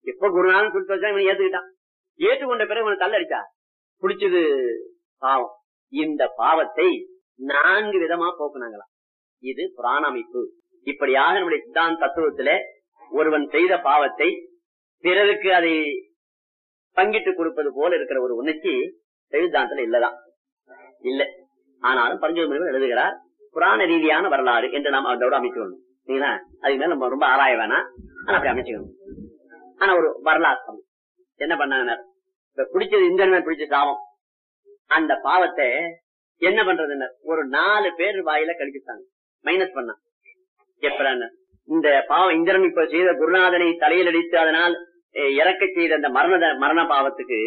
எப்ப குருநாதன் சுட்டு வச்சா இவன் ஏத்துக்கிட்டான் ஏற்றுக்கொண்ட பிறகு இவனை தள்ளடிச்சா பிடிச்சது பாவம் இந்த பாவத்தை நான்கு விதமா போக்குனாங்களாம் இது புராண அமைப்பு இப்படியாக நம்முடைய சித்தாந்த தத்துவத்திலே ஒருவன் செய்த பாவத்தை பிறருக்கு அதை பங்கிட்டு கொடுப்பது போல இருக்கிற ஒரு உணர்ச்சி சித்தாந்தத்துல இல்லதான் இல்ல ஆனாலும் பரஞ்சோதி முனிவர் எழுதுகிறார் புராண ரீதியான வரலாறு என்று நாம் அதோட அமைச்சுக்கணும் சரிங்களா அதுக்கு மேல நம்ம ரொம்ப ஆராய வேணாம் ஆனா அப்படி அமைச்சுக்கணும் ஆனா ஒரு வரலாற்றம் என்ன பண்ணாங்க இப்ப பிடிச்சது இந்திரன் பிடிச்ச சாபம் அந்த பாவத்தை என்ன பண்றதுன்னு ஒரு நாலு பேர் வாயில கழிச்சுட்டாங்க மைனஸ் பண்ண எப்பறான்னு இந்த பாவம் இந்திரன் இப்ப செய்த குருநாதனை தலையில் அடித்து அதனால் அஹ், இறக்க செய்த அந்த மரண மரண பாவத்துக்கு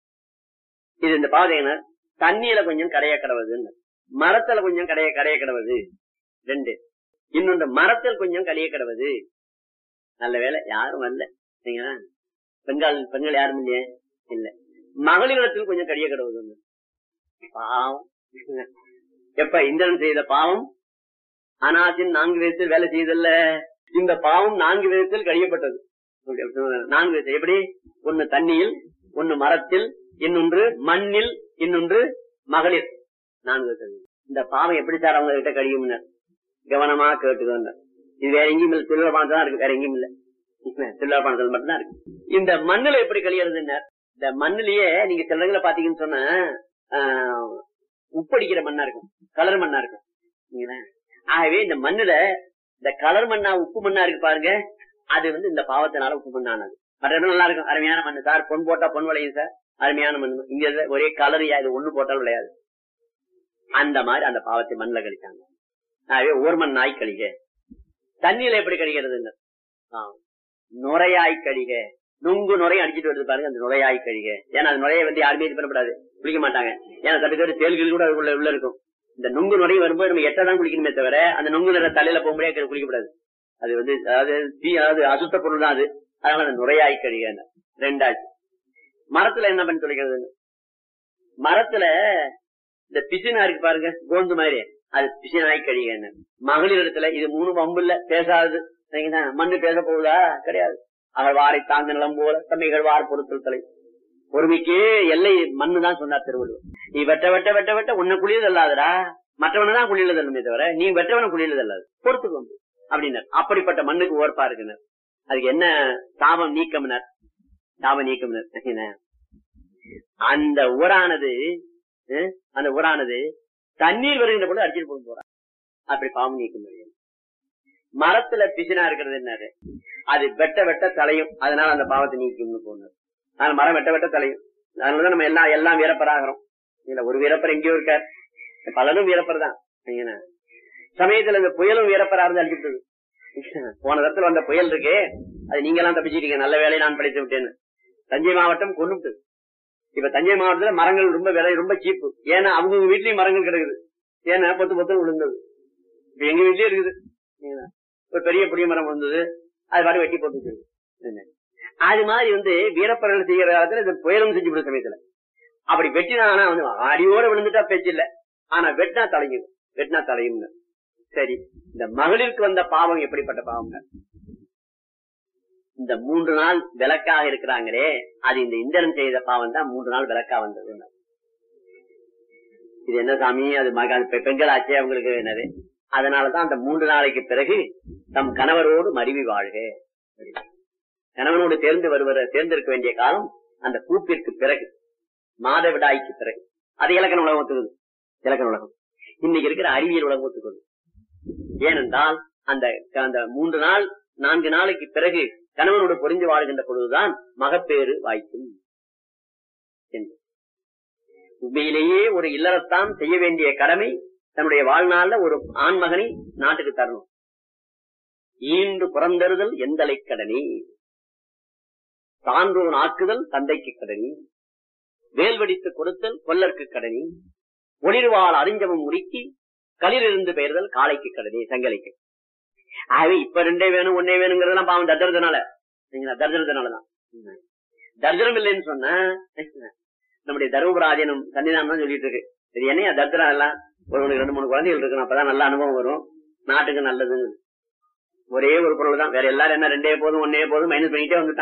இது இந்த பாவத்தை என்ன தண்ணியில கொஞ்சம் கடைய கிடவுதுன்னு மரத்துல கொஞ்சம் கடைய கடைய கிடவுது ரெண்டு இன்னொன்று மரத்தில் கொஞ்சம் கடைய கிடவுது நல்ல வேலை யாரும் வரல சரிங்களா பெண்கள் பெண்கள் யாரும் இல்லையே இல்ல மகளிரிடத்தில் கொஞ்சம் கடிய கிடவுது பாவம் எப்ப இந்திரன் செய்த பாவம் அனாசின் நான்கு விதத்தில் வேலை செய்தல்ல இந்த பாவம் நான்கு விதத்தில் கழியப்பட்டது நான்கு விதத்தில் எப்படி ஒன்னு தண்ணியில் ஒன்னு மரத்தில் இன்னொன்று மண்ணில் இன்னொன்று மகளிர் நான்கு விதத்தில் இந்த பாவம் எப்படி சார் அவங்க கிட்ட கழியும் கவனமா கேட்டுக்கோங்க இது வேற எங்கேயும் இல்ல திருவிழா பணத்தை தான் இருக்கு வேற எங்கேயும் இல்ல திருவிழா பணத்தில் மட்டும்தான் இருக்கு இந்த மண்ணுல எப்படி கழியறதுன்னு இந்த மண்ணுலயே நீங்க சில இடங்களை பாத்தீங்கன்னு சொன்னா ஆஹ், உப்படிக்கிற மண்ணா இருக்கும் கலர் மண்ணா இருக்கும் சரிங்களா? ஆகவே இந்த மண்ணுல இந்த கலர் மண்ணா உப்பு மண்ணா இருக்கு பாருங்க அது வந்து இந்த பாவத்தினால உப்பு மண்ணானது மற்ற இடம் நல்லா இருக்கும் அருமையான மண்ணு சார் பொன் போட்டா பொன் விளையும் சார் அருமையான மண் இங்க இதுல ஒரே கலரியா இது ஒண்ணு போட்டாலும் விளையாது அந்த மாதிரி அந்த பாவத்தை மண்ணுல கழிச்சாங்க ஆகவே ஓர் மண் நாய் கழிக தண்ணியில எப்படி கழிக்கிறதுன்னு ஆ. நுரையாய் கழிக நுங்கு நுரையும் அடிச்சிட்டு வருது பாருங்க அந்த நுரையாய் கழிக ஏன்னா அந்த நுரையை வந்து யாருமே இது பண்ணக்கூடாது குளிக்க மாட்டாங்க ஏன்னா தட்டுக்கட்டு தேல்கள் கூட அதுக்குள்ள உள்ள இருக்கும் இந்த நுங்கு நுரை வரும்போது நம்ம எட்டதான் குளிக்கணுமே தவிர அந்த நுங்கு நிற தலையில போக முடியாது குளிக்கக்கூடாது அது வந்து அதாவது தீ அதாவது அசுத்த பொருள் தான் அது அதனால அந்த நுரையாய் கழிக ரெண்டாச்சு மரத்துல என்ன பண்ணி தொலைக்கிறது மரத்துல இந்த பிசினா இருக்கு பாருங்க கோந்து மாதிரி அது பிசினாய் கழிக மகளிர் இடத்துல இது மூணு வம்பு இல்ல பேசாது சரிங்களா? மண்ணு பேச போகுதா கிடையாது அகழ்வாரை தாங்க நிலம் போல தம்மைகள் வார் பொருட்கள் தலை பொறுமைக்கு எல்லை மண்ணு தான் சொன்னார் திருவள்ளுவர் நீ வெட்ட வெட்ட வெட்ட வெட்ட உன்னை குளியது அல்லாதடா மற்றவனை தான் குளியது அல்லமே தவிர நீ வெற்றவனை குளியது அல்லாது பொறுத்துக்கோங்க அப்படின்னார் அப்படிப்பட்ட மண்ணுக்கு ஓர்ப்பா இருக்குனர் அதுக்கு என்ன தாபம் நீக்கம்னர் தாப நீக்கம்னர் என்ன? அந்த ஊரானது அஹ், அந்த ஊரானது தண்ணீர் வருகின்ற பொழுது அடிச்சிட்டு போக போறான் அப்படி பாவம் நீக்க முடியும் மரத்துல பிசினா இருக்கிறது என்னது அது வெட்ட வெட்ட தலையும் அதனால அந்த பாவத்தை நீக்கும்னு போனார் அதனால மரம் வெட்ட வெட்ட தலையும் அதனாலதான் நம்ம எல்லாம் எல்லாம் வீரப்பராகிறோம் இல்ல ஒரு வீரப்பர் எங்கேயோ இருக்கார் பலரும் வீரப்பர் தான் சரிங்களா? சமயத்துல இந்த புயலும் வீரப்பரா இருந்து அடிச்சுட்டு போன இடத்துல வந்த புயல் இருக்கே அது நீங்க எல்லாம் தப்பிச்சிட்டீங்க நல்ல வேலையை நான் படித்து விட்டேன்னு தஞ்சை மாவட்டம் கொண்டுட்டு இப்ப தஞ்சை மாவட்டத்துல மரங்கள் ரொம்ப விலை ரொம்ப சீப்பு ஏன்னா அவங்க வீட்லயும் மரங்கள் கிடக்குது ஏன்னா பொத்து பொத்து விழுந்தது இப்ப எங்க வீட்லயே இருக்குது சரிங்களா? ஒரு பெரிய புளிய மரம் வந்தது அது பாட்டு வெட்டி போட்டு வச்சிருக்கு. அது மாதிரி வந்து வீரப்பர்கள் செய்யற காலத்துல இந்த புயலும் செஞ்சு விடும் சமயத்துல அப்படி வெட்டினா வந்து அடியோட விழுந்துட்டா பேச்சு இல்ல ஆனா வெட்டினா தலையும் வெட்டினா தலையும் சரி இந்த மகளிருக்கு வந்த பாவம் எப்படிப்பட்ட பாவம் இந்த மூன்று நாள் விளக்காக இருக்கிறாங்களே அது இந்த இந்திரன் செய்த பாவம் தான் மூன்று நாள் விளக்கா வந்தது இது என்ன சாமி அது மக அது பெ- பெண்களாச்சே அவங்களுக்கு என்னது அதனாலதான் அந்த மூன்று நாளைக்கு பிறகு தம் கணவரோடு மருவி வாழ்க கணவனோடு தேர்ந்து வருவர தேர்ந்தெடுக்க வேண்டிய காலம் அந்த பூப்பிற்கு பிறகு மாதவிடாய்க்கு பிறகு அது இலக்கண உலகம் ஒத்துக்குது இலக்கண உலகம் இன்னைக்கு இருக்கிற அறிவியல் உலகம் ஒத்துக்குது ஏனென்றால் அந்த அந்த மூன்று நாள் நான்கு நாளைக்கு பிறகு கணவனோடு புரிஞ்சு வாழ்கின்ற பொழுதுதான் மகப்பேறு வாய்க்கும் என்று. உண்மையிலேயே ஒரு இல்லறத்தான் செய்ய வேண்டிய கடமை தன்னுடைய வாழ்நாள்ல ஒரு ஆண்மகனை நாட்டுக்கு தரணும் ஈன்று புறந்தருதல் எந்தலை கடனி சான்றோன் ஆக்குதல் தந்தைக்கு கடனி வேல்வடித்து கொடுத்தல் கொல்லருக்கு கடனி ஒளிர்வாள் அறிஞ்சவம் முறுக்கி களிரிருந்து பெயர்தல் காளைக்கு கடனி சங்கலைக்கு ஆகவே இப்ப ரெண்டே வேணும் ஒன்னே வேணுங்கிறதெல்லாம் பாவம் தர்ஜனத்தினால சரிங்களா தர்ஜனத்தினாலதான் தர்ஜனம் இல்லைன்னு சொன்னா நம்முடைய தர்மபுராஜனும் சன்னிதானம் தான் சொல்லிட்டு இருக்கு சரி என்னையா தர்ஜனம் எல்லாம் ஒருவனுக்கு ரெண்டு மூணு குழந்தைகள் இருக்கணும் அப்பதான் நல்ல அனுபவம் வரும் நாட்டுக்கு நல்லதுன்னு ஒரே ஒரு பொருள் தான் வேற எல்லாரும் என்ன ரெண்டே போதும் ஒன்னே போதும் மைனஸ் பண்ணிட்டே வந்துட்டான்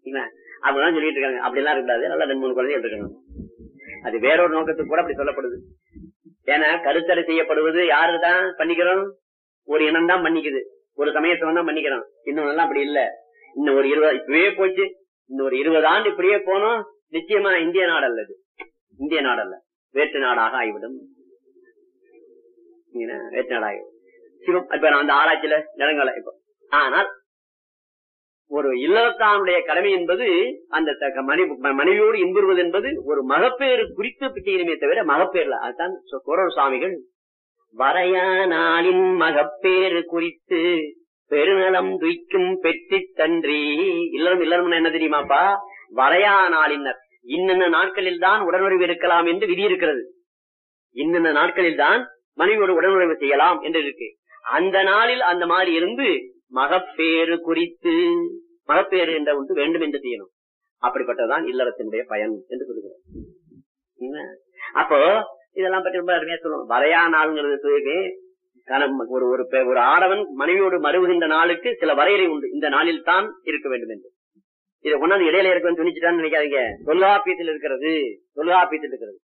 அப்படிலாம் சொல்லிட்டு இருக்காங்க அப்படிலாம் இருக்கக்கூடாது நல்லா ரெண்டு மூணு குழந்தைகள் இருக்கணும் அது வேறொரு நோக்கத்துக்கு கூட அப்படி சொல்லப்படுது ஏன்னா கருத்தடை செய்யப்படுவது யாருதான் பண்ணிக்கிறோம் ஒரு இனம் தான் பண்ணிக்குது ஒரு சமயத்தவன் தான் பண்ணிக்கிறோம் இன்னும் எல்லாம் அப்படி இல்ல இன்னும் ஒரு இருபது இப்பவே போச்சு இன்னும் ஒரு இருபது ஆண்டு இப்படியே போனோம் நிச்சயமா இந்திய நாடு அல்லது இந்திய நாடு அல்ல வேற்று நாடாக ஆகிவிடும் என்ன, வேற்று நாடாகிவிடும் சிவம் இப்ப நான் அந்த ஆராய்ச்சியில நிலங்களை இப்போ ஆனால் ஒரு இல்லத்தானுடைய கடமை என்பது அந்த த- மனைவி மனைவியோடு இன்புறுவது என்பது ஒரு மகப்பேறு குறித்து செய்யணுமே தவிர மகப்பேர்ல அதுதான் சொ- குரல் சுவாமிகள் வரையா நாளின் மகப்பேறு குறித்து பெருநலம் துய்க்கும் பெற்றி தன்றி இல்லறம் இல்லறம் என்ன தெரியுமாப்பா வரையா நாளினர் இன்னென்ன நாட்களில் தான் உடனுறவு இருக்கலாம் என்று விதி இருக்கிறது இன்னென்ன நாட்களில் தான் மனைவியோடு உடனுறவு செய்யலாம் என்று இருக்கு அந்த நாளில் அந்த மாதிரி இருந்து மகப்பேறு குறித்து மகப்பேறு என்ற ஒன்று வேண்டும் என்று செய்யணும் அப்படிப்பட்டதுதான் இல்லறத்தினுடைய பயன் என்று சொல்லுகிறோம் என்ன? அப்போ இதெல்லாம் பற்றி ரொம்ப அருமையா சொல்லுவோம் வரையா நாளுங்கிறது கணம் ஒரு ஒரு பெ- ஒரு ஆடவன் மனைவியோடு மறுவுகின்ற நாளுக்கு சில வரையறை உண்டு இந்த நாளில் தான் இருக்க வேண்டும் என்று இதை கொண்டாந்து இடையில இருக்குன்னு துணிச்சுட்டான்னு நினைக்காதீங்க தொல்காப்பியத்தில் இருக்கிறது தொல்காப்பியத்தில் இருக்கிறது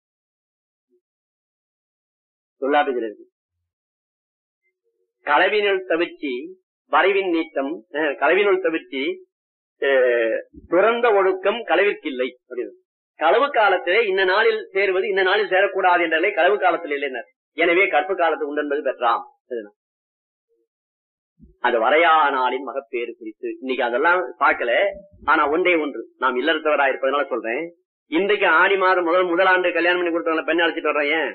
தொல்காப்பியத்தில் இருக்கு களவினுள் தவிர்ச்சி வரைவின் நீட்டம் அஹ், களவினுள் தவிர்ச்சி அஹ், துறந்த ஒழுக்கம் களவிற்கில்லை அப்படின்னு களவு காலத்திலே இந்த நாளில் சேருவது இந்த நாளில் சேரக்கூடாது என்ற நிலை களவு காலத்தில் இல்லைனர் எனவே கற்பு காலத்து உண்டு என்பது பெற்றாம் இதுதான். அது வரையா நாளின் மகப்பேறு குறித்து இன்னைக்கு அதெல்லாம் பார்க்கல ஆனா ஒன்றே ஒன்று நாம் இல்லறத்தவரா இருப்பதனால சொல்றேன் இன்றைக்கு ஆடி மாதம் முதல் முதலாண்டு கல்யாணம் பண்ணி கொடுத்தவங்க பெண்ணை அழைச்சிட்டு வர்றேன் ஏன்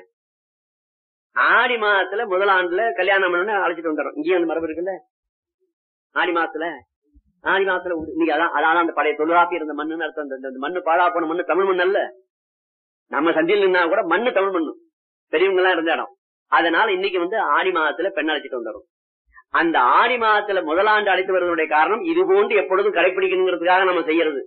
ஆடி மாதத்துல முதலாண்டுல கல்யாணம் பண்ணி அழைச்சிட்டு வந்துடுறோம் இங்கேயும் அந்த மரபு இருக்குல்ல ஆடி மாசத்துல ஆடி மாசத்துல உண்டு. இன்னைக்கு அதான் அதான் அந்த பழைய தொழிலாப்பி இருந்த மண்ணுன்னு அர்த்தம் இந்த- இந்த மண்ணு பாழா போன மண்ணு தமிழ் மண் அல்ல நம்ம சந்தியில் நின்னா கூட மண்ணு தமிழ் மண்ணு பெரியவங்க எல்லாம் இருந்த இடம் அதனால இன்னைக்கு வந்து ஆடி மாதத்துல பெண் அழைச்சிட்டு வந்துடும் அந்த ஆடி மாதத்துல முதலாண்டு அழைத்து வருவதனுடைய காரணம் இது போன்று எப்பொழுதும் கடைபிடிக்கணுங்கிறதுக்காக நம்ம செய்யறது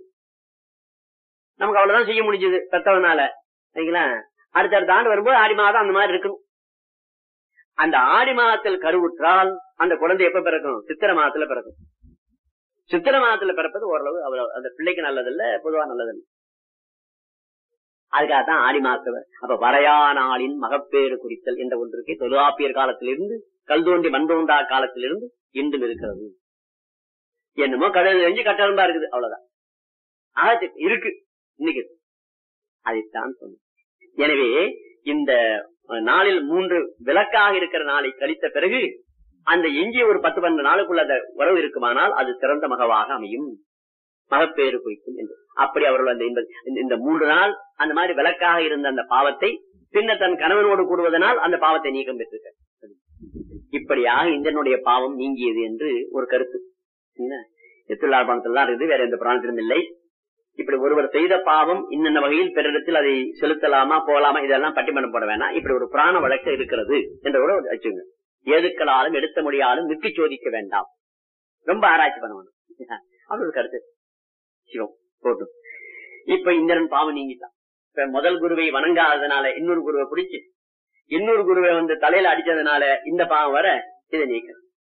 நமக்கு அவ்வளவுதான் செய்ய முடிஞ்சது பெத்தவனால சரிங்களா அடுத்தடுத்த ஆண்டு வரும்போது ஆடி மாதம் அந்த மாதிரி இருக்கணும் அந்த ஆடி மாதத்தில் கருவுற்றால் அந்த குழந்தை எப்ப பிறக்கும் சித்திரை மாதத்துல பிறக்கும் சித்திரை மாதத்துல பிறப்பது ஓரளவு அவ்வளவு அந்த பிள்ளைக்கு நல்லதில்ல பொதுவா நல்லதில்ல அதுக்காகத்தான் ஆடி மாசத்துல அப்ப வரையா நாளின் மகப்பேறு குறித்தல் என்ற ஒன்றுக்கு தொழுகாப்பியர் காலத்திலிருந்து கல் தோண்டி மண் தோண்டா காலத்திலிருந்து இன்றும் இருக்கிறது என்னமோ கடல் தெரிஞ்சு கட்டளம்பா இருக்குது அவ்வளவுதான் ஆக இருக்கு இன்னைக்கு அதைத்தான் சொன்ன எனவே இந்த நாளில் மூன்று விளக்காக இருக்கிற நாளை கழித்த பிறகு அந்த எஞ்சிய ஒரு பத்து பன்னெண்டு நாளுக்குள்ள அந்த உறவு இருக்குமானால் அது சிறந்த மகவாக அமையும் மகப்பேறு குறிக்கும் என்று அப்படி அவர்கள் அந்த இந்த- இந்த- இந்த மூன்று நாள் அந்த மாதிரி விளக்காக இருந்த அந்த பாவத்தை பின்னர் தன் கணவனோடு கூடுவதனால் அந்த பாவத்தை நீக்கம் பெற்றிருக்க இப்படியாக இந்திரனுடைய பாவம் நீங்கியது என்று ஒரு கருத்து என்ன எத்துள்ளார்பாணத்திலாம் இருக்குது வேற எந்த புராணத்திலும் இல்லை இப்படி ஒருவர் செய்த பாவம் இன்னென்ன வகையில் பிறரிடத்தில் அதை செலுத்தலாமா போலாமா இதெல்லாம் பட்டிமன்றம் போட வேணாம் இப்படி ஒரு புராண வழக்கு இருக்கிறது என்ற கூட வச்சுங்க எதுக்களாலும் எடுத்த முடியாலும் நிற்கு சோதிக்க வேண்டாம் ரொம்ப ஆராய்ச்சி பண்ண வேணும் அப்படி ஒரு கருத்து சிவம் போட்டும் இப்ப இந்திரன் பாவம் நீங்கிட்டான் இப்ப முதல் குருவை வணங்காததுனால இன்னொரு குருவை பிடிச்சு இன்னொரு குருவை வந்து தலையில அடிச்சதுனால இந்த பாவம் வர இதை நீக்கணும்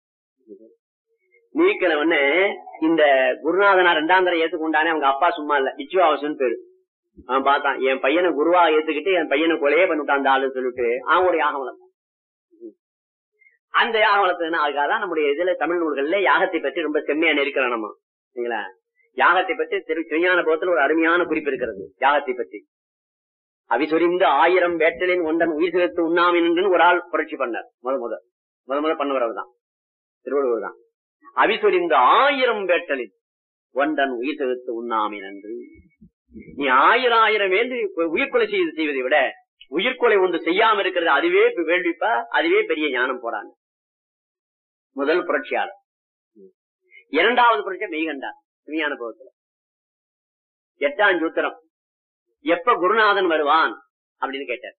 நீக்கின உடனே இந்த குருநாதனா ரெண்டாம் தரம் ஏத்துக்கொண்டானே அவங்க அப்பா சும்மா இல்ல விச்சுவாவசன் பேரு அவன் பார்த்தான் என் பையனை குருவா ஏத்துக்கிட்டு என் பையனை கொலையே பண்ணிவிட்டான் அந்த ஆளுன்னு சொல்லிட்டு அவனுடைய யாகம் வளர்த்தான் அந்த யாகம் வளர்த்ததுன்னா அதுக்காக தான் நம்முடைய இதுல தமிழ் நூல்கள்ல யாகத்தை பற்றி ரொம்ப செம்மையா நெருக்கிறோம் நம்ம சரிங்களா யாகத்தை பற்றி திரு திருஞான போகத்துல ஒரு அருமையான குறிப்பு இருக்கிறது யாகத்தை பற்றி அவிசொரிந்து ஆயிரம் வேட்டலின் ஒன்றன் உயிர் சிறுத்து உண்ணாமின் என்று ஒரு ஆள் புரட்சி பண்ணார் முத முத முத முத பண்ணவர் தான் திருவள்ளுவர் தான் அவிசொரிந்து ஆயிரம் வேட்டலின் ஒன்றன் உயிர் சிறுத்து உண்ணாமின் என்று நீ ஆயிரம் ஆயிரம் வேந்து உயிர்கொலை செய்து செய்வதை விட உயிர்கொலை ஒன்று செய்யாம இருக்கிறது அதுவே இப்ப வேள்விப்பா அதுவே பெரிய ஞானம் போறாங்க முதல் புரட்சியாளர் இரண்டாவது புரட்சி மெய்கண்டார் விஞ்ஞான போகத்துல எட்டாம் சூத்திரம் எப்ப குருநாதன் வருவான் அப்படின்னு கேட்டார்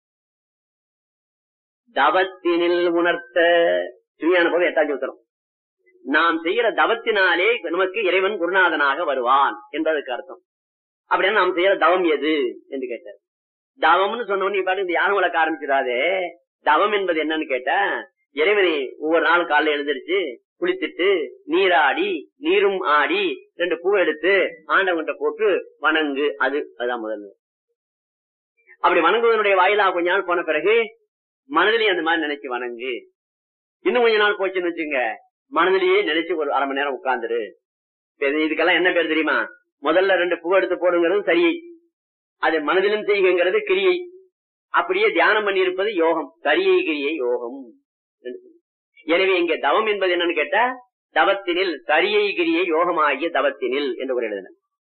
தவத்தினில் உணர்த்த விஞ்ஞான போது எட்டாம் சூத்திரம் நாம் செய்யற தவத்தினாலே நமக்கு இறைவன் குருநாதனாக வருவான் என்பதற்கு அர்த்தம் அப்படின்னா நாம் செய்யற தவம் எது என்று கேட்டார் தவம்னு சொன்ன உடனே பாரு இந்த யாகம் வளர்க்க ஆரம்பிச்சிடாதே தவம் என்பது என்னன்னு கேட்டா இறைவனை ஒவ்வொரு நாளும் காலைல எழுந்திருச்சு குளித்துட்டு நீராடி நீரும் ஆடி ரெண்டு பூ எடுத்து ஆண்டவன்கிட்ட போட்டு வணங்கு அது அதுதான் முதல்ல அப்படி வணங்குவதனுடைய வாயிலா கொஞ்ச நாள் போன பிறகு மனதிலேயே அந்த மாதிரி நினைச்சு வணங்கு இன்னும் கொஞ்ச நாள் போச்சுன்னு வச்சுங்க மனதிலேயே நினைச்சு ஒரு அரை மணி நேரம் உட்கார்ந்துரு இப்ப இது- இதுக்கெல்லாம் என்ன பேர் தெரியுமா முதல்ல ரெண்டு பூ எடுத்து போடுங்கிறது சரியை அது மனதிலும் செய்கிறது கிரியை அப்படியே தியானம் பண்ணி இருப்பது யோகம் சரியை கிரியை யோகம் எனவே இங்க தவம் என்பது என்னன்னு கேட்டா தவத்தினில் சரியை கிரியை யோகமாகிய தவத்தினில் என்று ஒரு எழுதின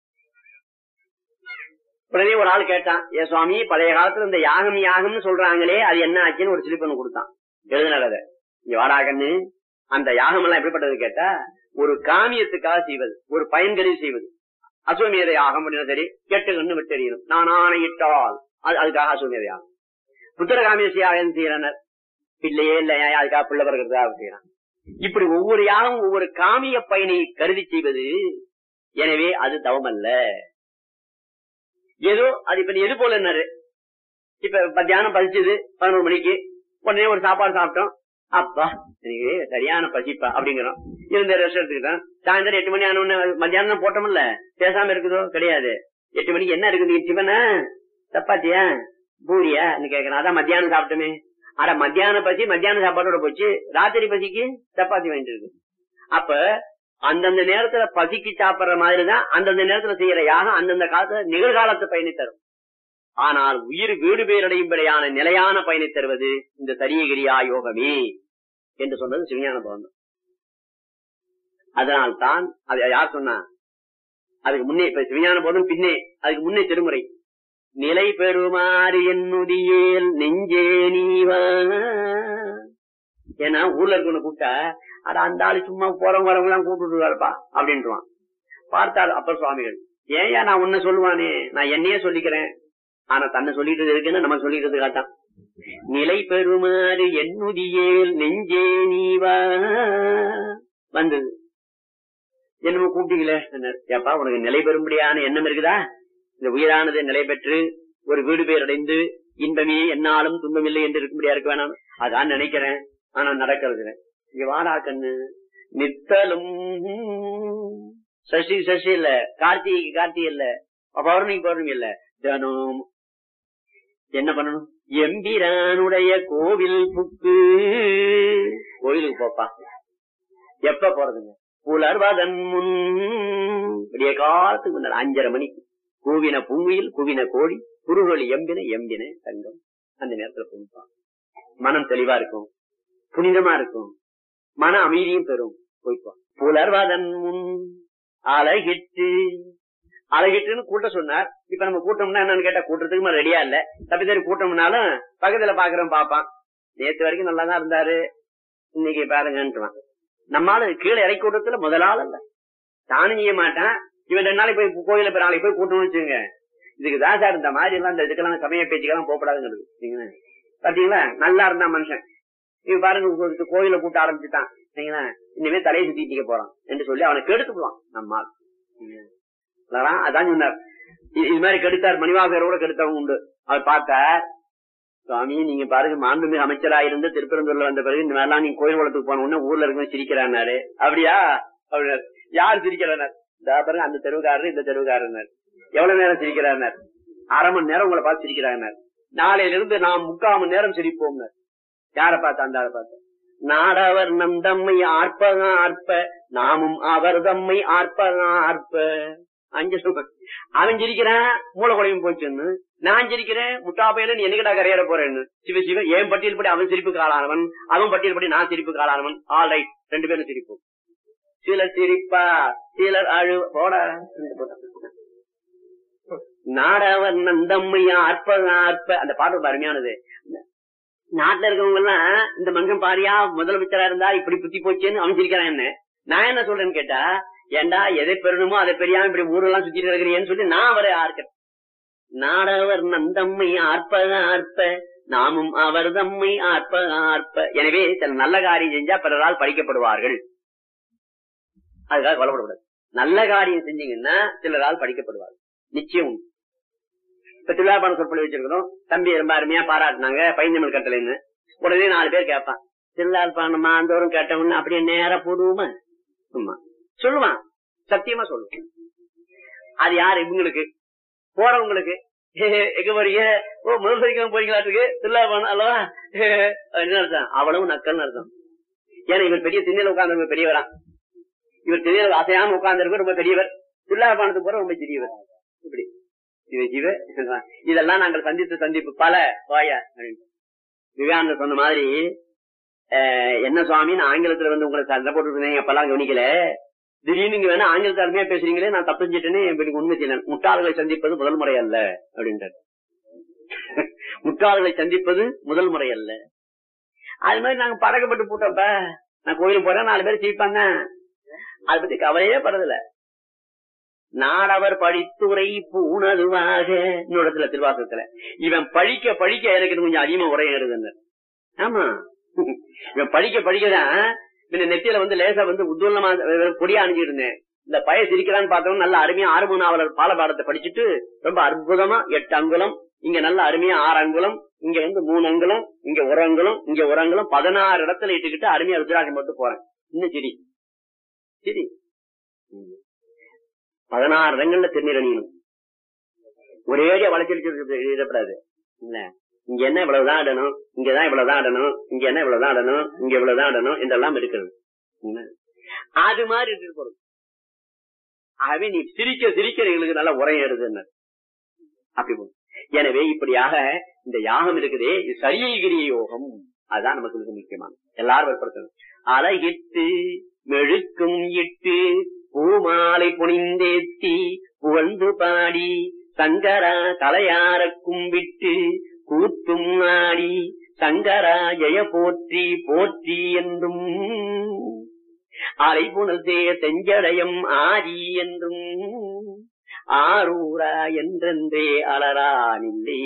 உடனே ஒரு ஆள் கேட்டான் ஏ சுவாமி பழைய காலத்துல இந்த யாகம் யாகம்னு சொல்றாங்களே அது என்ன ஆச்சுன்னு ஒரு சிலிப்பன் கொடுத்தான் எழுதினார் அதை இங்க வாடாகன்னு அந்த யாகம் எல்லாம் எப்படிப்பட்டது கேட்டா ஒரு காமியத்துக்காக செய்வது ஒரு பயன்கறி செய்வது அஸ்வமேத யாகம் அப்படின்னு சரி கெட்டு கண்ணு விட்டெறியணும் நான் ஆணையிட்டால் அது அதுக்காக அஸ்வமேத யாகம் புத்திரகாமிய யாகம் செய்யறனர் பிள்ளையே இல்ல ஏன் அதுக்காக பிள்ளை பிறகுறதுக்காக செய்யறான் இப்படி ஒவ்வொரு யாகம் ஒவ்வொரு காமிய பயனை கருதி செய்வது எனவே அது தவம் அல்ல ஏதோ அது இப்ப நீ எது போல என்னாரு இப்ப மத்தியானம் பசிச்சது பதினோரு மணிக்கு உடனே ஒரு சாப்பாடு சாப்பிட்டோம் அப்பா எனக்கு சரியான பசிப்பா அப்படிங்கிறோம் இருந்த ரெஸ்ட் எடுத்துக்கிட்டோம் சாயந்தரம் எட்டு மணி ஆன மத்தியானம் போட்டோம்ல பேசாம இருக்குதோ கிடையாது எட்டு மணிக்கு என்ன இருக்குது சிவனா சப்பாத்தியா பூரியா கேக்குறேன் அதான் மத்தியானம் சாப்பிட்டோமே அட மத்தியான பசி மத்தியான சாப்பாட்டோட போச்சு ராத்திரி பசிக்கு சப்பாத்தி வாங்கிட்டு இருக்கு அப்ப அந்தந்த நேரத்துல பசிக்கு சாப்பிடுற மாதிரிதான் அந்தந்த நேரத்துல செய்யற யாகம் அந்தந்த காலத்துல நிகழ்காலத்து பயனை தரும் ஆனால் உயிர் வீடு பேரடையும்படியான நிலையான பயனை தருவது இந்த சரியகிரியா யோகமே என்று சொன்னது சிவஞான பவன் அதனால்தான் அது யார் சொன்னா அதுக்கு முன்னே இப்ப சிவஞான போதும் பின்னே அதுக்கு முன்னே திருமுறை நிலை பெறுமாறு என்னுதியேல் நெஞ்சே நீவா ஏன்னா ஊர்ல இருக்கவன கூப்பிட்டா அட அந்த ஆளு சும்மா போறவங்க வரவங்க எல்லாம் கூப்பிட்டு அப்படின்ட்டுவான் பார்த்தார் அப்பர் சுவாமிகள் ஏயா நான் உன்ன சொல்லுவானே நான் என்னையே சொல்லிக்கிறேன் ஆனா தன்னை சொல்லிட்டு இருக்குன்னு நம்ம சொல்லிட்டு காட்டான் நிலை பெறுமாறு என்னுதியேல் நெஞ்சே நீவா வந்தது என்னமோ கூப்பிட்டீங்களே ஏப்பா உனக்கு நிலை பெறும்படியான எண்ணம் இருக்குதா இந்த உயிரானது நிலை பெற்று ஒரு வீடு பேர் அடைந்து இன்பமே என்னாலும் துன்பமில்லை என்று இருக்கும்படியா இருக்க வேணாம் அதான் நினைக்கிறேன் ஆனா நடக்கிறது இல்ல. இங்க வாடா கண்ணு நித்தலும் சசி சசி இல்ல கார்த்திகை கார்த்திகை இல்ல பௌர்ணமி பௌர்ணமி இல்ல தினம் என்ன பண்ணணும் எம்பிரானுடைய கோவில் புக்கு கோயிலுக்கு போப்பா எப்ப போறதுங்க புலர்வதன் முன் விடிய காலத்துக்கு முன்னாடி அஞ்சரை மணிக்கு கூவின பூங்குயில் குவின கோழி குறுகொலி எம்பின எம்பின தங்கம் அந்த நேரத்துல புண்பான் மனம் தெளிவா இருக்கும் புனிதமா இருக்கும் மன அமைதியும் பெறும் போய்ப்பான் புலர்வதன் முன் அழகிட்டு அழகிட்டுன்னு கூட்டம் சொன்னார் இப்ப நம்ம கூட்டம்னா என்னன்னு கேட்டா கூட்டத்துக்கு ரெடியா இல்ல தப்பி தப்பி கூட்டம்னாலும் பக்கத்துல பாக்குறோம் பாப்பான் நேத்து வரைக்கும் நல்லா தான் இருந்தாரு இன்னைக்கு பாருங்கன்றான் நம்மால கீழே இறக்கி கூட்டத்துல முதலாள் அல்ல தானும் செய்ய மாட்டான் இவன் ரெண்டு நாளைக்கு போய் கோயில போய் நாளைக்கு போய் கூட்டணும்னு வச்சுங்க இதுக்கு தான் சார் இந்த மாதிரி எல்லாம் இந்த இதுக்கெல்லாம் சமய பேச்சுக்கெல்லாம் போகப்படாதுங்கிறது சரிங்களா? பாத்தீங்களா நல்லா இருந்தா மனுஷன் இவன் பாருங்க ஒரு கோயில கூட்ட ஆரம்பிச்சுட்டான் சரிங்களா இனிமே தலையை சுத்திட்டு போறான் என்று சொல்லி அவனை கெடுத்துக்குவான் நம்மால் அதான் அதான் சொன்னார் இது இது மாதிரி கெடுத்தார் மணிவாசகர் கூட கெடுத்தவங்க உண்டு அவர் பார்த்தார் சுவாமி நீங்க பாருங்க மாண்புமிகு அமைச்சரா இருந்து திருப்பரந்தூர்ல வந்த பிறகு இந்த மாதிரிலாம் நீங்க கோயில் குளத்துக்கு போன உடனே ஊர்ல இருக்கவங்க சிரிக்கிறாரு அப்படியா அப்படின்னாரு யார் சிரிக்கிறார் இதா பாருங்க அந்த தெருவுக்காரரு இந்த தெருவுக்காரர் எவ்வளவு நேரம் சிரிக்கிறார் அரை மணி நேரம் உங்களை பார்த்து சிரிக்கிறாங்க நாளையில இருந்து நாம் முக்கால் மணி நேரம் சிரிப்போம் யார பார்த்த அந்த ஆளை பார்த்த நாடவர் நம் தம்மை ஆர்ப்பக ஆர்ப்ப நாமும் அவர் தம்மை ஆர்ப்பக ஆர்ப்ப அஞ்சு சொல்றேன் அவன் சிரிக்கிறான் மூளை குழம்பு போச்சுன்னு நான் சிரிக்கிறேன் முட்டாப்பையில நீ என்னக்கடா கரையேற போறேன்னு சிவ சிவ என் பட்டியல் படி அவன் சிரிப்பு காலானவன் அவன் பட்டியல் படி நான் சிரிப்பு காலானவன் ஆல் ரைட் ரெண்டு பேரும் சிரிப்போம் சிலர் சிரிப்பா சிலர் அழு போட நாடவர் நந்தம்மை ஆர்ப்ப ஆர்ப்ப அந்த பாட்டு ரொம்ப அருமையானது நாட்டுல இருக்கவங்க எல்லாம் இந்த மனுஷன் பாரியா முதலமைச்சரா இருந்தா இப்படி புத்தி போச்சேன்னு அவன் சிரிக்கிறான் என்ன நான் என்ன சொல்றேன்னு கேட்டா ஏண்டா எதை பெறணுமோ அதை பெரியாம இப்படி ஊரெல்லாம் சுத்திட்டு இருக்கிறேன்னு சொல்லி நான் அவரை ஆர்க்கிறேன் நாடவர் நந்தம்மை ஆர்ப்ப ஆர்ப்ப நாமும் அவர் தம்மை ஆர்ப்ப ஆர்ப்ப எனவே சில நல்ல காரியம் செஞ்சா பிறரால் படிக்கப்படுவார்கள் அதுக்காக கொல்லப்படக்கூடாது நல்ல காரியம் செஞ்சீங்கன்னா சிலரால் படிக்கப்படுவார்கள் நிச்சயம் உண்டு. இப்ப திருவிழாப்பான சொற்பொழி வச்சிருக்கிறோம் தம்பி ரொம்ப அருமையா பாராட்டினாங்க பைந்தமிழ் கட்டளைன்னு உடனே நாலு பேர் கேட்பான் திருநாள் பானம் மாந்தோறும் கேட்டவன்னு அப்படியே நேரா போடுவோமா ஆமா சொல்லுவான் சத்தியமா சொல்லுவான் அது யாரு இவங்களுக்கு போறவங்களுக்கு எங்க போறீங்க ஓ முதல் சனிக்கிழமை போறீங்களாட்டுக்கு திருவிழா பானம் அல்லவா என்ன அர்த்தம் அவ்வளவு நக்கல்னு அர்த்தம் ஏன்னா இவர் பெரிய திண்ணையில உட்கார்ந்து பெரியவரா இவர் திண்ணையில அசையாம உட்கார்ந்து ரொம்ப பெரியவர் திருவிழா பானத்துக்கு போற ரொம்ப சிறியவர் இப்படி சிவ சிவ இதெல்லாம் நாங்கள் சந்தித்த சந்திப்பு பல வாயா விவேகானந்தர் சொன்ன மாதிரி அஹ், என்ன சுவாமின்னு ஆங்கிலத்துல வந்து உங்களை சண்டை போட்டு அப்பெல்லாம் கவனிக்கல திடீர்னு நீங்க வேணா ஆங்கிலத்தை அருமையா பேசுறீங்களே நான் தப்பு செஞ்சுட்டேன்னு எனக்கு உண்மை செய்யல முட்டாள்களை சந்திப்பது முதல் முறை அல்ல அப்படின்றார் முட்டாள்களை சந்திப்பது முதல் முறை அல்ல அது மாதிரி நாங்க பழக்கப்பட்டு போட்டோம்ப்ப நான் கோயிலுக்கு போறேன் நாலு பேர் சிரிப்பாங்க அதை பத்தி கவலையே படுறதில்ல நாடவர் படித்துறை பூணதுவாக இன்னொரு இடத்துல திருவாசகத்துல இவன் படிக்க படிக்க எனக்கு இன்னும் கொஞ்சம் அதிகமா உரையம் எழுதுங்க ஆமா இவன் படிக்க படிக்கதான் இந்த நெத்தியில வந்து லேசா வந்து உத்வலமா பொடியா அணிஞ்சிட்டு இருந்தேன் இந்த பய சிரிக்கிறான்னு பார்த்தவங்க நல்ல அருமையா ஆறுமு நாவலர் பாலபாடத்தை படிச்சுட்டு ரொம்ப அற்புதமா எட்டு அங்குலம் இங்க நல்ல அருமையா ஆறு அங்குலம் இங்க வந்து மூணு அங்குலம் இங்க ஒரு அங்குலம் இங்க ஒரு அங்குலம் பதினாறு இடத்துல இட்டுக்கிட்டு அருமையா ருத்ராட்சம் போட்டு போறேன் இன்னும் சரி சரி பதினாறு இடங்கள்ல திருநீர் அணியணும் ஒரேடியா வளைச்சிருச்சு எழுதப்படாது இல்ல இங்க என்ன இவ்வளவுதான் இடணும் இங்கதான் இவ்வளவுதான் இடணும் இங்க என்ன இவ்வளவுதான் இடணும் இங்க இவ்வளவுதான் இடணும் இதெல்லாம் இருக்கிறது என்ன? அது மாதிரி இருக்கு போறது ஆகவே நீ சிரிக்க சிரிக்க எங்களுக்கு நல்ல உரையம் எடுது அப்படி போகும் எனவே இப்படியாக இந்த யாகம் இருக்குதே இது சரியகிரிய யோகம் அதுதான் நமக்கு மிக முக்கியமான எல்லாரும் ஏற்படுத்தணும் அழகிட்டு மெழுக்கும் இட்டு பூமாலை புனிந்தேத்தி புகழ்ந்து பாடி சங்கரா தலையார கும்பிட்டு கூத்தும் ஆடி சங்கரா ஜெய போற்றி போற்றி என்றும் அலைபுணல் சேர் செஞ்சடயம் ஆதி என்றும் ஆரூரா என்றென்றே அலரானில்லே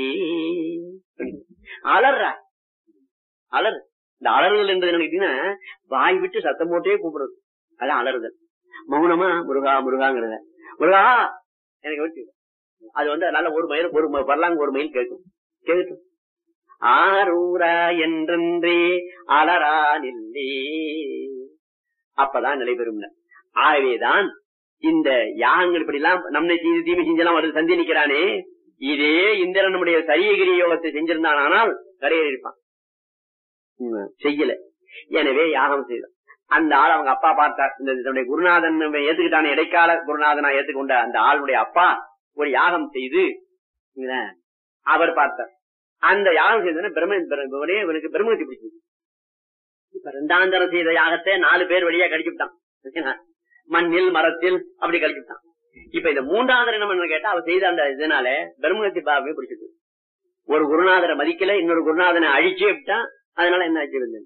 அலறா அலர் இந்த அலறுதல் என்றது என்ன கேட்டீங்கன்னா வாய் விட்டு சத்தம் போட்டே கூப்பிடுறது அதான் அலறுதல் மௌனமா முருகா முருகாங்கிறத முருகா எனக்கு வச்சு அது வந்து அதனால ஒரு மைல் ஒரு ம- வரலாங்க ஒரு மைல் கேட்கும் கேட்கும் ஆரூரா என்றென்றே அலரானில்லே அப்பதான் நடைபெறும் ஆகவேதான் இந்த யாகங்கள் இப்படி எல்லாம் நம்மை செய்து தீமை செஞ்செல்லாம் வருது சந்தி நிக்கிறானே இதே இந்திரன் நம்முடைய சரியகிரி யோகத்தை செஞ்சிருந்தான் ஆனால் கரையேறி இருப்பான் உம், செய்யல எனவே யாகம் செய்தான் அந்த ஆள் அவங்க அப்பா பார்த்தார் இந்த தன்னுடைய குருநாதன் இவன் ஏத்துக்கிட்டான இடைக்கால குருநாதனா ஏத்துக்கொண்ட அந்த ஆளுடைய அப்பா ஒரு யாகம் செய்து இல்ல, அவர் பார்த்தார் அந்த யாகம் செய்ததுன்னா பிரம்ம பிர- ஒரே இவனுக்கு பிரம்மகத்தி பிடிச்சது இப்ப ரெண்டாந்தரம் செய்த யாகத்தை நாலு பேர் வழியா கடிச்சுட்டான் மண்ணில் மரத்தில் அப்படி கழிச்சுட்டான் இப்ப இந்த மூன்றாவது என்ன பண்ண கேட்டா அவ செய்த அந்த இதனால பிரம்மகத்தி பாவே பிடிச்சிட்டு ஒரு குருநாதரை மதிக்கல இன்னொரு குருநாதனை அழிச்சே விட்டான் அதனால என்ன ஆச்சு வந்து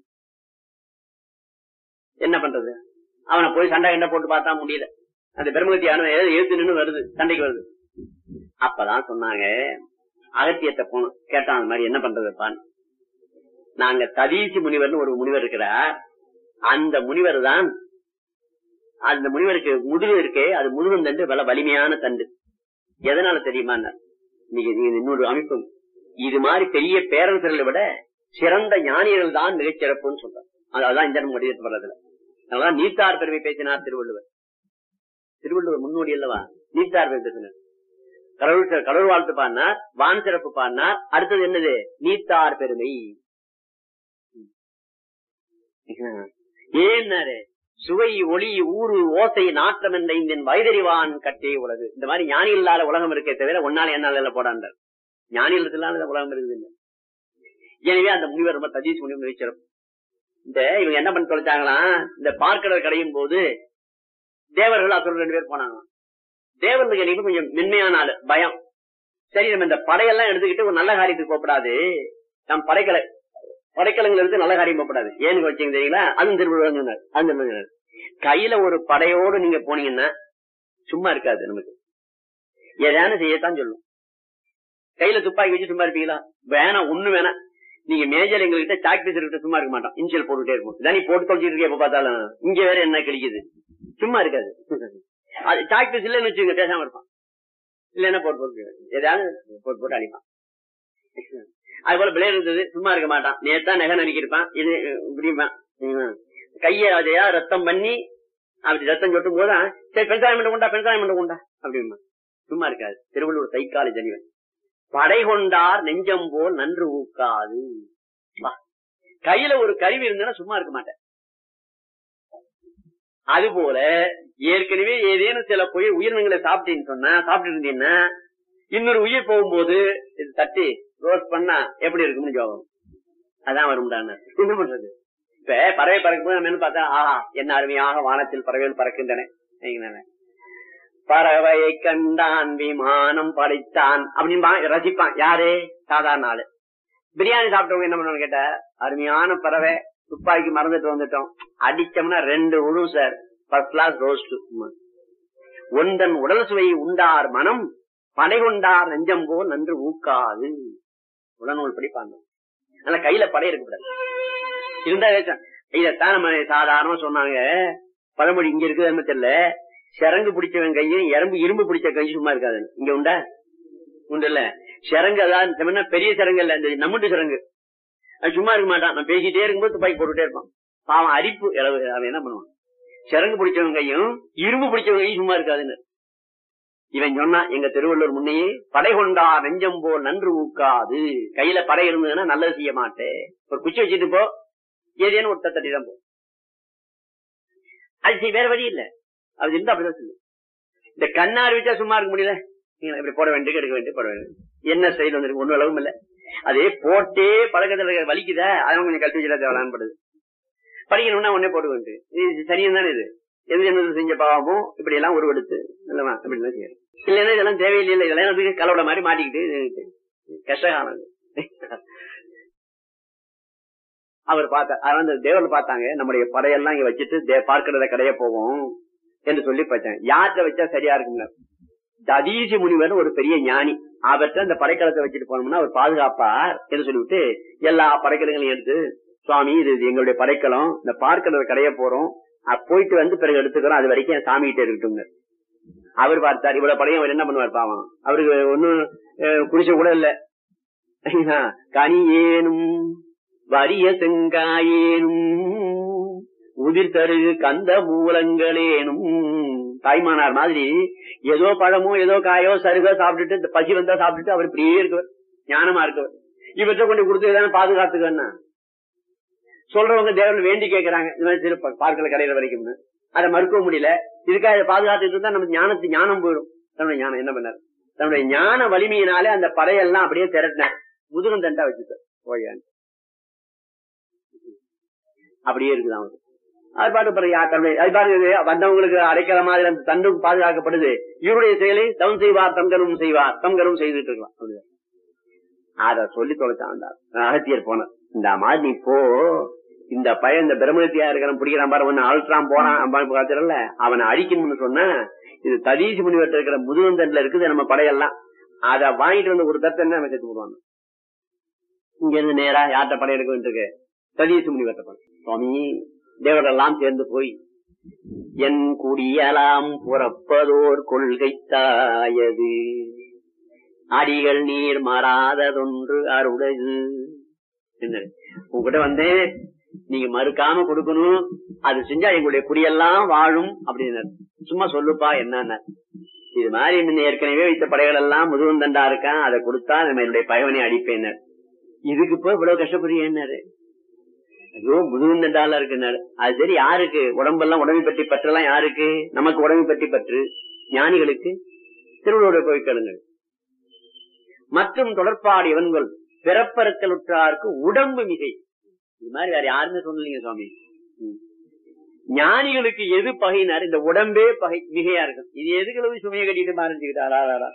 என்ன பண்றது அவனை போய் சண்டை கண்டை போட்டு பார்த்தா முடியல அந்த பிரம்மகத்தி அணு எழுத்து நின்னு வருது சண்டைக்கு வருது அப்பதான் சொன்னாங்க அகத்தியத்தை போனோம் கேட்டான் அந்த மாதிரி என்ன பண்றதுப்பான்னு நாங்க ததீசி முனிவர்னு ஒரு முனிவர் இருக்கிறார் அந்த முனிவர் தான் அந்த முனிவருக்கு முதுகு இருக்கே அது முதுகும் தண்டு பல வலிமையான தண்டு எதனால தெரியுமா நீங்க நீங்க இன்னொரு அமைப்பு இது மாதிரி பெரிய பேரரசர்களை விட சிறந்த ஞானிகள் தான் மிகச் சிறப்புன்னு சொல்றார் அது- அதுதான் இந்த முடிவு வர்றதுல அதனால நீத்தார் பெருமை பேசினார் திருவள்ளுவர் திருவள்ளுவர் முன்னோடி அல்லவா நீத்தார் பெருமை பேசினார் கடவுள் சிற- கடவுள் வாழ்த்து பாடினார் வான் சிறப்பு பாடினார் அடுத்தது என்னது நீத்தார் பெருமை ஏன்னாரு சுவை ஒளி ஊறு ஓசை நாற்றம் என்ற இந்த வயதறிவான் கட்டே உலகு இந்த மாதிரி ஞானி இல்லாத உலகம் இருக்கே தவிர ஒன்னால என்னால போடாண்டார் ஞானி இல்லாத உலகம் இருக்குது இல்ல. எனவே அந்த முனிவர் ரொம்ப ததீஸ் முனிவர் மிகச்சிறப்பு இந்த இவங்க என்ன பண்ணி தொலைச்சாங்களாம் இந்த பார்க்கடல் கடையும் போது தேவர்கள் அசுரர் ரெண்டு பேர் போனாங்களாம் தேவர்களுக்கு என்னைக்கு கொஞ்சம் மென்மையான ஆளு பயம் சரி நம்ம இந்த படையெல்லாம் எடுத்துக்கிட்டு ஒரு நல்ல காரியத்துக்கு போகப்படாது நம் படைக்கலை படைக்கலங்கள் இருந்து நல்ல காரியம் போகப்படாது ஏன்னு வச்சீங்க தெரியுங்களா அதுவும் திருவிழா அது திருவிழா. கையில ஒரு படையோடு நீங்க போனீங்கன்னா சும்மா இருக்காது நமக்கு ஏதான செய்யத்தான் சொல்லும் கையில துப்பாக்கி வச்சு சும்மா இருப்பீங்களா வேணாம் ஒண்ணு வேணாம் நீங்க மேஜர் எங்ககிட்ட சாக் பீஸ் கிட்ட சும்மா இருக்க மாட்டோம் இன்சியல் போட்டுட்டே இருக்கும் இதான் நீ போட்டு தொலைச்சிட்டு இருக்க எப்ப பார்த்தாலும் இங்க வேற என்ன கிழிக்குது சும்மா இருக்காது அது சாக் பீஸ் இல்லைன்னு வச்சுங்க பேசாம இருப்பான் இல்லன்னா போட்டு போட்டு ஏதாவது போட்டு போட்டு அடிப்பான் அது போல பிளேடு இருந்தது சும்மா இருக்க மாட்டான் நேத்தா நகை நறுக்கிருப்பான் இது இப்படிமா கைய அதையா ரத்தம் பண்ணி அப்படி ரத்தம் சொட்டும் போதா சரி பெண்சாயம் பண்ண கொண்டா பெண்சாயம் பண்ண கொண்டா அப்படிமா சும்மா இருக்காது திருவள்ளூர் தைக்காலி ஜனிவன் படை கொண்டார் நெஞ்சம் போல் நன்று ஊக்காது வா. கையில ஒரு கருவி இருந்ததுன்னா சும்மா இருக்க மாட்டேன் அது போல ஏற்கனவே ஏதேனும் சில போய் உயிரினங்களை சாப்பிட்டேன்னு சொன்னா சாப்பிட்டு இருந்தீங்கன்னா இன்னொரு உயிர் போகும்போது இது தட்டி ரோஸ்ட் பண்ணா எப்படி இருக்கும்னு ஜோகம் அதான் வரும்டான்னு என்ன பண்றது இப்ப பறவை பறக்கும் போது நம்ம என்ன பார்த்தா ஆஹா என்ன அருமையாக வானத்தில் பறவைகள் பறக்கின்றன சரிங்களா? பறவையை கண்டான் விமானம் படைத்தான் அப்படின்னு பா- ரசிப்பான் யாரு சாதாரண ஆளு பிரியாணி சாப்பிட்டவங்க என்ன பண்ணுவாங்க கேட்டா அருமையான பறவை துப்பாக்கி மறந்துட்டு வந்துட்டோம் அடிச்சோம்னா ரெண்டு உழு சார் ஃபர்ஸ்ட் கிளாஸ் ரோஸ்ட் ஒன்றன் உடல் சுவை உண்டார் மனம் படை கொண்டார் நெஞ்சம் போல் நன்று ஊக்காது உடனூல் படிப்பாங்க ஆனா கையில படை இருக்கக்கூடாது இருந்தா ஏதாச்சும் இதைத்தான் நம்ம சாதாரணமா சொன்னாங்க பழமொழி இங்க இருக்குது என்ன தெரியல சிறங்கு பிடிச்சவன் கையும் எறும்பு இரும்பு பிடிச்ச கையும் சும்மா இருக்காது இங்க உண்டா உண்டு இல்ல சிறங்கு அதான் சொன்னா பெரிய சிறங்கு இல்ல இந்த நம்முண்டு சிறங்கு அது சும்மா இருக்க மாட்டான் நான் பேசிட்டே இருக்கும்போது துப்பாக்கி போட்டுட்டே இருப்பான் பாவம் அரிப்பு இளவு அவன் என்ன பண்ணுவான் சிறங்கு பிடிச்சவன் கையும் இரும்பு பிடிச்சவன் கையும் சும்மா இருக்காதுன்னு இவன் சொன்னா எங்க திருவள்ளூர் முன்னையே படை கொண்டா நெஞ்சம் போல் நன்று ஊக்காது கையில படை இருந்ததுன்னா நல்லது செய்ய மாட்டேன் ஒரு குச்சி வச்சுட்டு போ ஏதேனும் ஒரு தட்டி தான் போ அது செய், வேற வழி இல்ல அது இருந்தா அப்படிதான் சொல்லு இந்த கண்ணாடி வச்சா சும்மா இருக்க முடியல நீங்க இப்படி போட வேண்டிய எடுக்க வேண்டிய போட வேண்டிய என்ன ஸ்டைல் வந்துருக்கு ஒன்னும் அளவும் இல்ல அதே போட்டே பழக்கத்துல இருக்க வலிக்குதா அதெல்லாம் கொஞ்சம் கல்வி வச்சுட்டா தேவலான்படுது படிக்கணும்னா உடனே போட வேண்டிய இது சரியும் தானே இது எது என்னது செஞ்ச பாவமோ இப்படி எல்லாம் உருவெடுத்து இல்லவா அப்படி தான் செய்யணும் இல்லைன்னா இதெல்லாம் தேவையில்லை இதெல்லாம் எனக்கு கலவட மாதிரி மாட்டிக்கிட்டு இது கஷ்டகாலம் அவர் பார்த்த அதான் அந்த தேவர் பார்த்தாங்க நம்முடைய படையெல்லாம் இங்க வச்சுட்டு தே- பார்க்கிறத கடைய போவோம் என்று சொல்லி பார்த்தேன் யார்கிட்ட வச்சா சரியா இருக்குங்க ததீசி முனிவர் ஒரு பெரிய ஞானி அவர்கிட்ட அந்த படைக்கலத்தை வச்சுட்டு போனோம்னா அவர் பாதுகாப்பார் என்று சொல்லிவிட்டு எல்லா படைக்கலங்களையும் எடுத்து சுவாமி இது இது எங்களுடைய படைக்கலம் இந்த பார்க்கிறத கடைய போறோம் அஹ் போயிட்டு வந்து பிறகு எடுத்துக்கிறோம் அது வரைக்கும் என் சாமி கிட்ட இருக்கட்டுங்க அவர் பார்த்தார் இவ்வளவு படையும் அவர் என்ன பண்ணுவார் பாவம் அவருக்கு ஒன்னும் குடிச்ச கூட இல்ல கனி ஏனும் வரிய செங்காயேனும் உதிர் தரு கந்த மூலங்களேனும் தாய்மானார் மாதிரி ஏதோ பழமோ ஏதோ காயோ சருகோ சாப்பிட்டுட்டு இந்த பசி வந்தா சாப்பிட்டுட்டு அவர் இப்படியே இருக்கவர் ஞானமா இருக்கவர் இவற்றை கொண்டு கொடுத்து ஏதாவது பாதுகாத்துக்கன்னா சொல்றவங்க தேவன் வேண்டி கேட்கறாங்க இந்த மாதிரி திரு பார்க்கல கடையில வரைக்கும்னு அதை மறுக்க முடியல இதுக்காக இதை பாதுகாத்துட்டு இருந்தா நம்ம ஞானத்து ஞானம் போயிடும் தன்னுடைய ஞானம் என்ன பண்ணார் தன்னுடைய ஞான வலிமையினாலே அந்த படையெல்லாம் அப்படியே திரட்டினார் முதுகம் தண்டா வச்சுட்டார் ஓயான் அப்படியே இருக்குது அவனுக்கு அது பாட்டு பிறகு யா- தன்னுடைய- அது பாருங்க வந்தவங்களுக்கு அடைக்கிற மாதிரி அந்த தண்டும் பாதுகாக்கப்படுது இவருடைய செயலை தம் செய்வார் தங்கரும் செய்வார் தங்கரும் செய்துட்டு இருக்கலாம் அப்படிதான். அத சொல்லி தொலைச்சான் அந்த அகத்தியர் போன இந்த மாதிரி நீ போ இந்த பையன் இந்த பிரம்மத்தியா இருக்கிறான் பிடிக்கிறான் பாரு ஒன்னு அழுத்தான் போறான் பாத்துறல அவனை அழிக்கணும்னு சொன்னா இது ததீசி முனிவர்கிட்ட இருக்கிற முதுகந்தண்டில் இருக்குது நம்ம படையெல்லாம் அத வாங்கிட்டு வந்து ஒரு தத்தை நம்ம செத்து போடுவாங்க இங்க இருந்து நேரா யார்கிட்ட படை எடுக்க வேண்டியிருக்கு ததீசி முனிவர்கிட்ட படை சுவாமி தேவரெல்லாம் சேர்ந்து போய் என் குடியலாம் புறப்பதோர் கொள்கை தாயது அடிகள் நீர் மாறாததொன்று அருடைது என்னது உங்ககிட்ட வந்தேன் நீங்க மறுக்காம கொடுக்கணும் அது செஞ்சா எங்களுடைய குடியெல்லாம் வாழும் அப்படின்னு சும்மா சொல்லுப்பா என்னன்னு இது மாதிரி முன்ன ஏற்கனவே வைத்த படைகள் எல்லாம் முதுகுந்தண்டா இருக்கான் அதை கொடுத்தா நம்ம என்னுடைய பகைவனை அடிப்பேன் இதுக்கு போய் இவ்வளவு கஷ்டப்படுறீன்னாரு ஐயோ முதுகுந்தண்டால இருக்குன்னாரு அது சரி யாருக்கு உடம்பெல்லாம் உடம்பை பற்றி பற்றெல்லாம் யாருக்கு நமக்கு உடம்பை பற்றி பற்று ஞானிகளுக்கு திருவள்ளுவர் போய் கேளுங்கள் மற்றும் தொடர்பாடு இவன்கள் பிறப்பறுக்கலுற்றாருக்கு உடம்பு மிகை இது மாதிரி வேற யாருமே சொல்லலீங்க சுவாமி ம். ஞானிகளுக்கு எது பகைனார் இந்த உடம்பே பகை மிகையா இருக்கும் இது எதுக்கு சுமையை கட்டிட்டு மாறிச்சுக்கிட்டாரா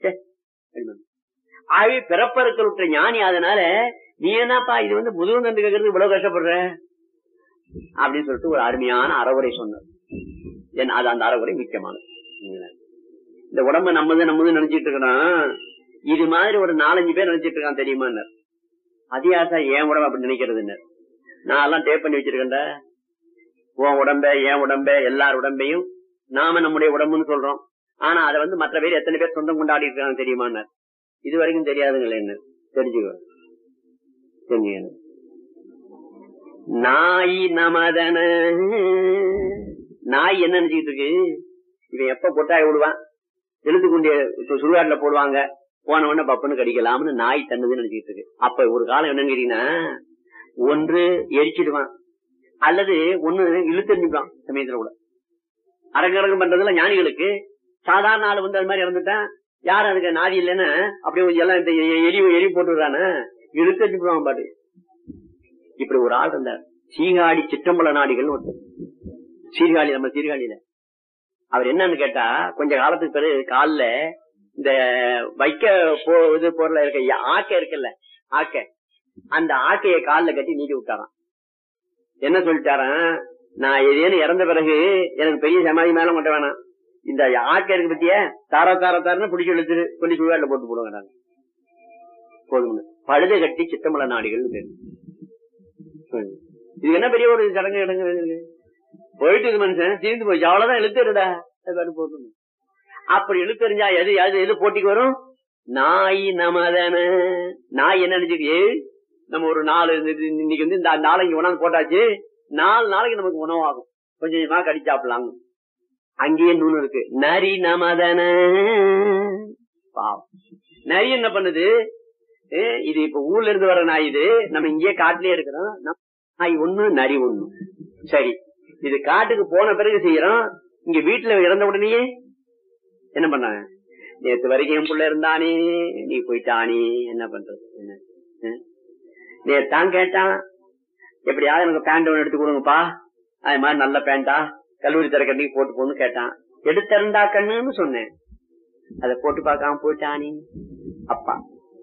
ஆகவே பிறப்பறுக்கலுற்ற ஞானி அதனால நீ என்னப்பா இது வந்து முதுகு நண்டு கேட்கறது இவ்வளவு கஷ்டப்படுற அப்படின்னு சொல்லிட்டு ஒரு அருமையான அறவுரை சொன்னார் என் அது அந்த அறவுரை முக்கியமானது இந்த உடம்ப நம்மது நம்மது நினைச்சிட்டு இருக்கிறோம் இது மாதிரி ஒரு நாலஞ்சு பேர் நினைச்சிட்டு இருக்கான் தெரியுமா அதிகாசா என் உடம்பு அப்படி நினைக்கிறதுன்னு நான் எல்லாம் டேப் பண்ணி வச்சிருக்கேன்டா உன் உடம்ப என் உடம்ப எல்லார் உடம்பையும் நாம நம்முடைய உடம்புன்னு சொல்றோம் ஆனா அதை வந்து மற்ற பேர் எத்தனை பேர் சொந்தம் கொண்டாடி இருக்காங்க தெரியுமா இது வரைக்கும் தெரியாதுங்களே என்ன தெரிஞ்சுக்கோ தெரிஞ்சுக்கணும் நாய் நமதன நாய் என்ன நினைச்சுக்கிட்டு இருக்கு இவன் எப்ப கொட்டாய விடுவான் எழுத்து கொண்டே சுடுகாட்டுல போடுவாங்க போன உடனே பப்புன்னு கடிக்கலாம்னு நாய் தன்னுதுன்னு நினைச்சிட்டு இருக்கு அப்ப ஒரு காலம் என்னன்னு கேட்டீங்கன்னா ஒன்று எரிச்சிடுவான் அல்லது ஒண்ணு இழுத்தெறிஞ்சுப்பான் சமயத்துல கூட அரங்கரங்கம் பண்றதுல ஞானிகளுக்கு சாதாரண ஆள் வந்து அது மாதிரி இறந்துட்டான் யாரும் அதுக்கு நாதி இல்லைன்னு அப்படியே கொஞ்சம் எல்லாம் இந்த எலி எலி போட்டுறானே இழுத்தெறிஞ்சுப்பான் பாட்டு இப்படி ஒரு ஆள் இருந்தார் சீகாடி சிற்றம்பல நாடிகள் ஒருத்தர் சீர்காழி நம்ம சீர்காழியில அவர் என்னன்னு கேட்டா கொஞ்ச காலத்துக்கு பிறகு காலில் இந்த வைக்க போ இது பொருள இருக்க ஆக்கை இருக்குல்ல ஆக்கை அந்த ஆக்கைய காலில் கட்டி நீட்டி விட்டாராம் என்ன சொல்லிட்டாராம் நான் ஏதேனும் இறந்த பிறகு எனக்கு பெரிய சமாதி மேல கொண்ட வேணாம் இந்த ஆக்கை இருக்கு பத்திய தார தார தாரன்னு பிடிச்சி இழுத்துரு சொல்லி சுடுகாட்டில் போட்டு போடுவாங்க நாங்க போதும் பழுத கட்டி சித்தமல நாடிகள் பேரு இது என்ன பெரிய ஒரு சடங்கு இடங்கு போயிட்டு இது மனுஷன் தீர்ந்து போச்சு அவ்வளவுதான் இழுத்துருடா போட்டு அப்படி இழுத்தறிஞ்சா எது எது எது போட்டிக்கு வரும் நாய் நமதன நாய் என்ன நினைச்சிருக்கு நம்ம ஒரு நாலு இன்னைக்கு வந்து இந்த நாளைக்கு உணவு போட்டாச்சு நாலு நாளைக்கு நமக்கு உணவாகும் கொஞ்சம் கொஞ்சமா கடிச்சாப்பிடலாம் அங்கேயே நூல் இருக்கு நரி நமதன பாவம் நரி என்ன பண்ணுது இது இப்ப ஊர்ல இருந்து வர நாய் இது நம்ம இங்கேயே காட்டிலே இருக்கிறோம் நாய் ஒண்ணு நரி ஒண்ணு சரி இது காட்டுக்கு போன பிறகு செய்யறோம் இங்க வீட்டுல இறந்த உடனேயே என்ன பண்ணாங்க நேத்து வரைக்கும் என் புள்ள இருந்தானே நீ போயிட்டானே என்ன பண்றது என்ன நேத்தான் கேட்டான் எப்படியாவது எனக்கு பேண்ட் ஒன்று எடுத்து கொடுங்கப்பா அது மாதிரி நல்ல பேண்டா கல்லூரி திறக்கண்ணிக்கு போட்டு போன்னு கேட்டான் எடுத்திருந்தா கண்ணுன்னு சொன்னேன் அதை போட்டு பார்க்காம போயிட்டானே அப்பா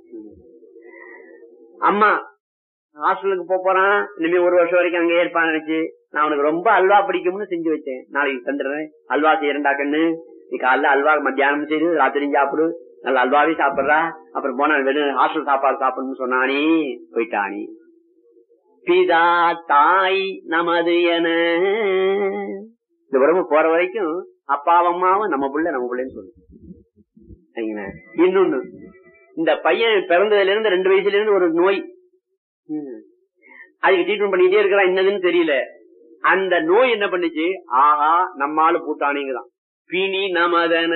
அம்மா ஹாஸ்டலுக்கு போக போறான் இனிமே ஒரு வருஷம் வரைக்கும் அங்கே இருப்பான் நினைச்சு நான் அவனுக்கு ரொம்ப அல்வா பிடிக்கும்னு செஞ்சு வச்சேன் நாளைக்கு தந்துடுறேன் அல்வா செய்யறா கண்ணு நீ காலைல அல்வா மத்தியானம் செய்து ராத்திரி சாப்பிடு நல்ல அல்வாவே சாப்பிடுறா அப்புறம் போனா வெறும் ஹாஸ்டல் சாப்பாடு சாப்பிடணும்னு சொன்னானே போயிட்டானே பிதா தாய் நமது என இந்த உடம்பு போற வரைக்கும் அப்பாவும் அம்மாவும் நம்ம பிள்ளை நம்ம பிள்ளைன்னு சொல்லு இன்னொன்னு இந்த பையன் பிறந்ததுல இருந்து ரெண்டு வயசுல இருந்து ஒரு நோய் அதுக்கு ட்ரீட்மெண்ட் பண்ணிட்டே இருக்கிறான் என்னதுன்னு தெரியல அந்த நோய் என்ன பண்ணுச்சு ஆஹா நம்மால பூட்டானிங்கதான் பிணி நமதன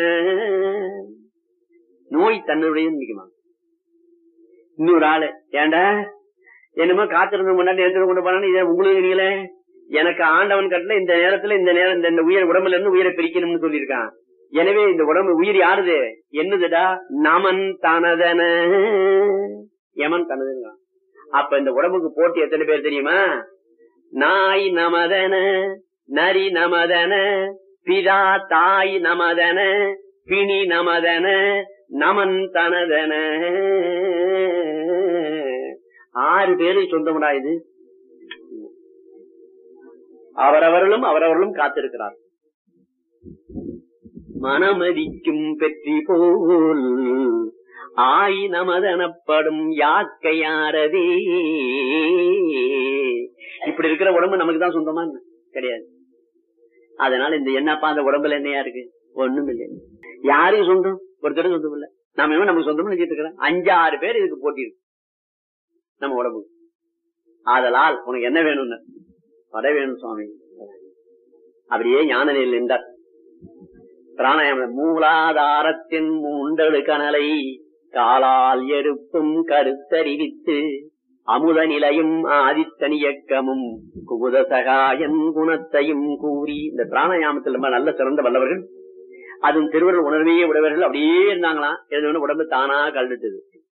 நோய் தன்னுடைய நிக்குமா இன்னொரு ஆளு ஏண்டா என்னமோ காத்திருந்த முன்னாடி எடுத்து கொண்டு போனான்னு இதை உங்களுக்கு நீங்களே எனக்கு ஆண்டவன் கட்டல இந்த நேரத்துல இந்த நேரம் இந்த உயிர் உடம்புல இருந்து உயிரை பிரிக்கணும்னு சொல்லியிருக்கான் எனவே இந்த உடம்பு உயிர் யாருது என்னதுடா நமன் தனதன யமன் தனதுங்க அப்ப இந்த உடம்புக்கு போட்டி எத்தனை பேர் தெரியுமா நாய் நமதன நரி நமதன பிதா தாய் நமதன பிணி நமதன நமன் தனதன ஆறு பேரு சொந்தமுடா இது அவரவர்களும் அவரவர்களும் காத்திருக்கிறார் மனமதிக்கும் பெற்றி போல் ஆய் நமதனப்படும் யாக்கையாரதே இப்படி இருக்கிற உடம்பு நமக்கு தான் சொந்தமா கிடையாது அதனால இந்த என்னப்பா அந்த உடம்புல என்னையா இருக்கு ஒண்ணும் இல்லை யாருக்கு சொந்தம் ஒருத்தரும் சொந்தம் இல்ல நாம என்ன நமக்கு சொந்தம் நினைச்சிட்டு இருக்கிறோம் அஞ்சு ஆறு பேர் இதுக்கு போட்டி இருக்கு நம்ம உடம்பு ஆதலால் உனக்கு என்ன வேணும்னு வர வேணும் சுவாமி அப்படியே ஞான நிலையில் நின்றார் பிராணாயாம மூலாதாரத்தின் மூண்டழு கனலை காலால் எடுப்பும் கருத்தறிவித்து அமுத நிலையும் ஆதித்தனியக்கமும் குபுத சகாயன் குணத்தையும் கூறி இந்த பிராணாயாமத்தில் ரொம்ப நல்ல சிறந்த வல்லவர்கள் அதுவும் திருவருள் உணர்வே உடையவர்கள் அப்படியே இருந்தாங்களாம் எழுந்தவன உடம்பு தானா கழுட்டுது